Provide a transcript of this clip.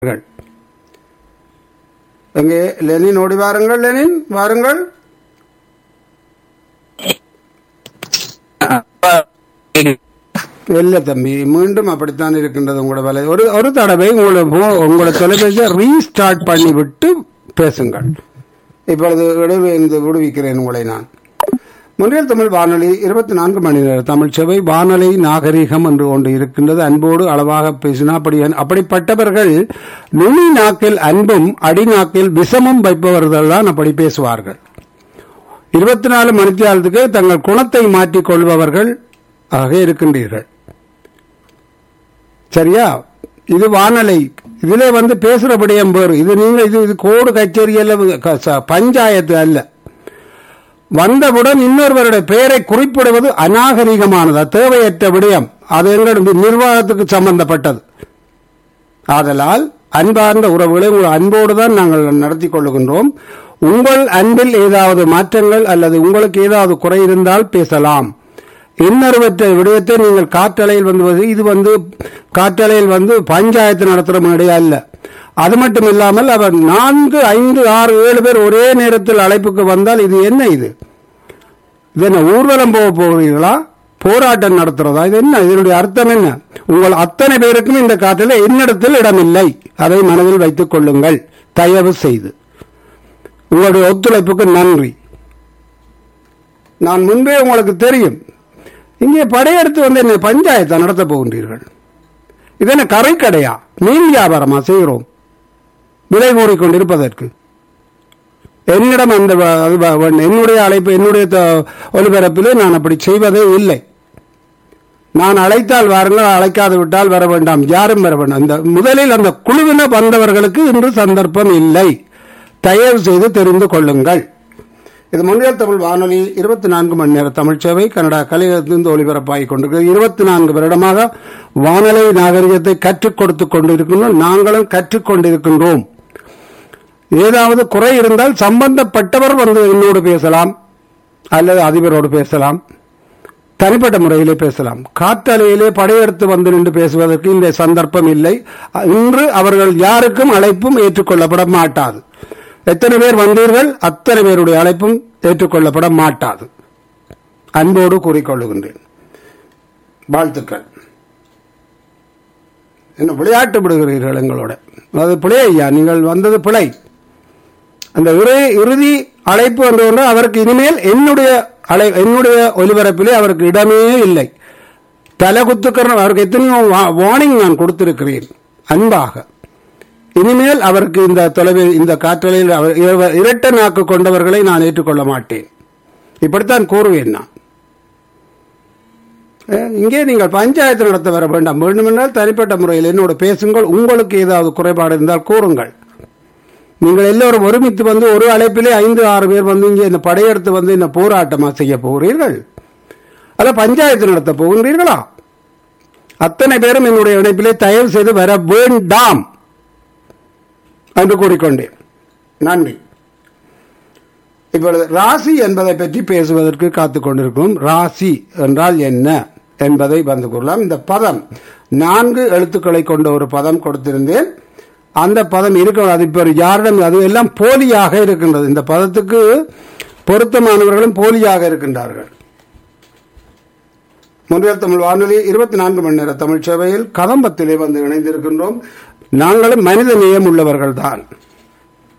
வாருங்கள். எங்கே லெனின் ஓடி வாருங்கள் லெனின் வாருங்கள் இல்ல தம்பி மீண்டும் அப்படித்தான் இருக்கின்றது உங்களோட வேலை ஒரு ஒரு தடவை உங்களை போ- உங்களோட தொலைபேசியை ரீஸ்டார்ட் பண்ணி விட்டு பேசுங்கள் இப்பொழுது விடுவி- இந்த விடுவிக்கிறேன் உங்களை நான் முன்னில் தமிழ் வானொலி இருபத்தி நான்கு மணி நேர தமிழ் சேவை வானொலி நாகரீகம் என்று ஒன்று இருக்கின்றது அன்போடு அளவாக பேசினா அப்படி அப்படிப்பட்டவர்கள் நுனி நாக்கில் அன்பும் அடி நாக்கில் விஷமும் வைப்பவர்கள் தான் அப்படி பேசுவார்கள் இருபத்தி நாலு மணித்தியாலத்துக்கு தங்கள் குணத்தை மாற்றிக் கொள்பவர்கள் ஆக இருக்கின்றீர்கள் சரியா இது வானொலி இதிலே வந்து பேசுறபடியும் பேரு இது நீங்க இது இது கோடு கச்சேரி அல்ல க- ச- பஞ்சாயத்து அல்ல வந்தவுடன் இன்னொருவருடைய பெயரை குறிப்பிடுவது அநாகரிகமானது அது தேவையற்ற விடயம் அது எங்களுடைய நிர்வாகத்துக்கு சம்பந்தப்பட்டது ஆதலால் அன்பார்ந்த உறவுகளை உங்கள் அன்போடு தான் நாங்கள் நடத்தி கொள்ளுகின்றோம் உங்கள் அன்பில் ஏதாவது மாற்றங்கள் அல்லது உங்களுக்கு ஏதாவது குறை இருந்தால் பேசலாம் இன்னொருவற்ற விடயத்தை நீங்கள் காற்றலையில் வந்து இது வந்து காற்றலையில் வந்து பஞ்சாயத்து நடத்துகிற மேடை அல்ல அது மட்டும் இல்லாமல் அவர் நான்கு ஐந்து ஆறு ஏழு பேர் ஒரே நேரத்தில் அழைப்புக்கு வந்தால் இது என்ன இது இது என்ன ஊர்வலம் போக போகிறீர்களா போராட்டம் நடத்துறதா இது என்ன இதனுடைய அர்த்தம் என்ன உங்கள் அத்தனை பேருக்கும் இந்த காற்றில் என்னிடத்தில் இடமில்லை அதை மனதில் வைத்துக் கொள்ளுங்கள் தயவு செய்து உங்களுடைய ஒத்துழைப்புக்கு நன்றி நான் முன்பே உங்களுக்கு தெரியும் இங்கே படையெடுத்து வந்து என்ன பஞ்சாயத்தை நடத்த போகின்றீர்கள் இது என்ன கரை கடையா மீன் வியாபாரமா செய்கிறோம் விலை கூறிக்கொண்டிருப்பதற்கு என்னிடம் அந்த வ- அது வ- வ- என்னுடைய அழைப்பு என்னுடைய த- ஒலிபரப்பிலே நான் அப்படி செய்வதே இல்லை நான் அழைத்தால் வாருங்கள் அழைக்காது விட்டால் வர வேண்டாம் யாரும் வர வேண்டாம் இந்த முதலில் அந்த குழுவினர் வந்தவர்களுக்கு இன்று சந்தர்ப்பம் இல்லை தயவு செய்து தெரிந்து கொள்ளுங்கள் இது முன்னில் தமிழ் வானொலி இருபத்தி நான்கு மணி நேர தமிழ் சேவை கனடா கலையிலிருந்து ஒலிபரப்பாகிக் கொண்டிருக்கிறது இருபத்தி நான்கு வருடமாக வானொலி நாகரிகத்தை கற்றுக் கொடுத்துக் கொண்டிருக்கின்றோம் நாங்களும் கற்றுக் கொண்டிருக்கின்றோம் ஏதாவது குறை இருந்தால் சம்பந்தப்பட்டவர் வந்து என்னோடு பேசலாம் அல்லது அதிபரோடு பேசலாம் தனிப்பட்ட முறையிலே பேசலாம் காற்றலையிலே படையெடுத்து வந்து நின்று பேசுவதற்கு இந்த சந்தர்ப்பம் இல்லை இன்று அவர்கள் யாருக்கும் அழைப்பும் ஏற்றுக்கொள்ளப்பட மாட்டாது எத்தனை பேர் வந்தீர்கள் அத்தனை பேருடைய அழைப்பும் ஏற்றுக்கொள்ளப்பட மாட்டாது அன்போடு கூறிக்கொள்ளுகின்றேன் வாழ்த்துக்கள் என்ன விளையாட்டு விடுகிறீர்கள் எங்களோட அது பிழை ஐயா நீங்கள் வந்தது பிழை அந்த இறு- இறுதி அழைப்பு என்று ஒன்று அவருக்கு இனிமேல் என்னுடைய அழை என்னுடைய ஒலிபரப்பிலே அவருக்கு இடமே இல்லை தலை குத்துக்கிறேன் அவருக்கு எத்தனையோ வார்னிங் நான் கொடுத்திருக்கிறேன் அன்பாக இனிமேல் அவருக்கு இந்த தொலைவில் இந்த காற்றலையில் அவர் இர- இரட்டை நாக்கு கொண்டவர்களை நான் ஏற்றுக்கொள்ள மாட்டேன் இப்படித்தான் கூறுவேன் நான் அஹ், இங்கே நீங்கள் பஞ்சாயத்து நடத்த வர வேண்டாம் வேண்டுமென்றால் தனிப்பட்ட முறையில் என்னோட பேசுங்கள் உங்களுக்கு ஏதாவது குறைபாடு இருந்தால் கூறுங்கள் நீங்கள் எல்லோரும் ஒருமித்து வந்து ஒரு அழைப்பிலே ஐந்து ஆறு பேர் வந்து இங்கே இந்த படையெடுத்து வந்து இந்த போராட்டமா செய்ய போகிறீர்கள் அல்ல பஞ்சாயத்து நடத்த போகின்றீர்களா அத்தனை பேரும் என்னுடைய இணைப்பிலே தயவு செய்து வர வேண்டாம் என்று கூறிக்கொண்டேன் நன்றி இப்பொழுது ராசி என்பதை பற்றி பேசுவதற்கு காத்துக் கொண்டிருக்கிறோம் ராசி என்றால் என்ன என்பதை வந்து கூறலாம் இந்த பதம் நான்கு எழுத்துக்களை கொண்ட ஒரு பதம் கொடுத்திருந்தேன் அந்த பதம் இருக்க அது இப்போ யாரிடம் அது எல்லாம் போலியாக இருக்கின்றது இந்த பதத்துக்கு பொருத்தமானவர்களும் போலியாக இருக்கின்றார்கள் முன்னில் தமிழ் வானொலி இருபத்தி நான்கு மணி நேர தமிழ் சேவையில் கதம்பத்திலே வந்து இணைந்திருக்கின்றோம் நாங்களும் மனித நேயம் உள்ளவர்கள் தான்